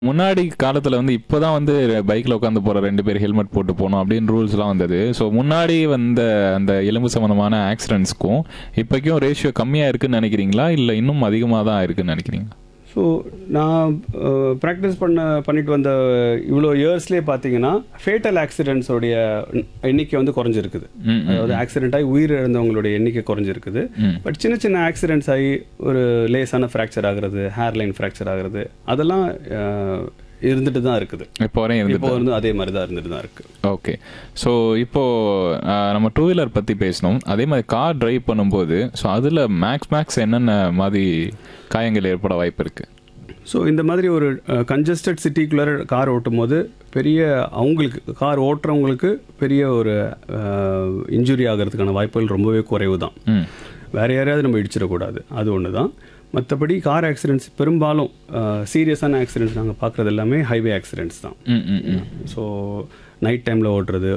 முன்னாடி காலத்துல வந்து இப்பதான் வந்து பைக்ல உட்காந்து போற ரெண்டு பேர் ஹெல்மெட் போட்டு போகணும் அப்படின்னு ரூல்ஸ்லாம் வந்தது ஸோ முன்னாடி வந்த அந்த எலும்பு சம்பந்தமான ஆக்சிடென்ட்ஸ்க்கும் இப்போக்கும் ரேஷியோ கம்மியா இருக்குன்னு நினைக்கிறீங்களா இல்லை இன்னும் அதிகமாக தான் இருக்குன்னு நினைக்கிறீங்க ஸோ நான் ப்ராக்டிஸ் பண்ண பண்ணிட்டு வந்த இவ்வளோ இயர்ஸ்லேயே பார்த்தீங்கன்னா ஃபேட்டல் ஆக்சிடென்ட்ஸோடைய எண்ணிக்கை வந்து குறைஞ்சிருக்குது ம், அதாவது ஆக்சிடென்ட் ஆகி உயிர் இழந்தவங்களுடைய எண்ணிக்கை குறைஞ்சிருக்குது ம். பட் சின்ன சின்ன ஆக்சிடென்ட்ஸ் ஆகி ஒரு லேசான ஃப்ராக்சர் ஆகுறது ஹேர்லைன் ஃப்ராக்சர் ஆகுறது அதெல்லாம் அஹ், இருந்துட்டு தான் இருக்குது இப்போ வரையும் இருந்து இப்போ வந்து அதே மாதிரி தான் இருந்துட்டு தான் இருக்குது ஓகே ஸோ இப்போ ஆஹ், நம்ம டூ வீலர் பற்றி பேசணும் அதே மாதிரி கார் டிரைவ் பண்ணும்போது ஸோ அதில் மேக்ஸ் மேக்ஸ் என்னென்ன மாதிரி காயங்கள் ஏற்பட வாய்ப்பு இருக்கு ஸோ இந்த மாதிரி ஒரு கன்ஜஸ்டட் சிட்டிக்குள்ளே கார் ஓட்டும் போது பெரிய அவங்களுக்கு கார் ஓட்டுறவங்களுக்கு பெரிய ஒரு இன்ஜுரி ஆகிறதுக்கான வாய்ப்புகள் ரொம்பவே குறைவு தான் ம் வேறு யாரையாவது நம்ம இடிச்சிடக்கூடாது அது ஒன்று தான் மற்றபடி கார் ஆக்சிடென்ட்ஸ் பெரும்பாலும் சீரியஸான ஆக்சிடென்ட்ஸ் நாங்கள் பார்க்குறது எல்லாமே ஹைவே ஆக்சிடென்ட்ஸ் தான் ம் ம் ம் ஸோ நைட் டைமில் ஓட்டுறது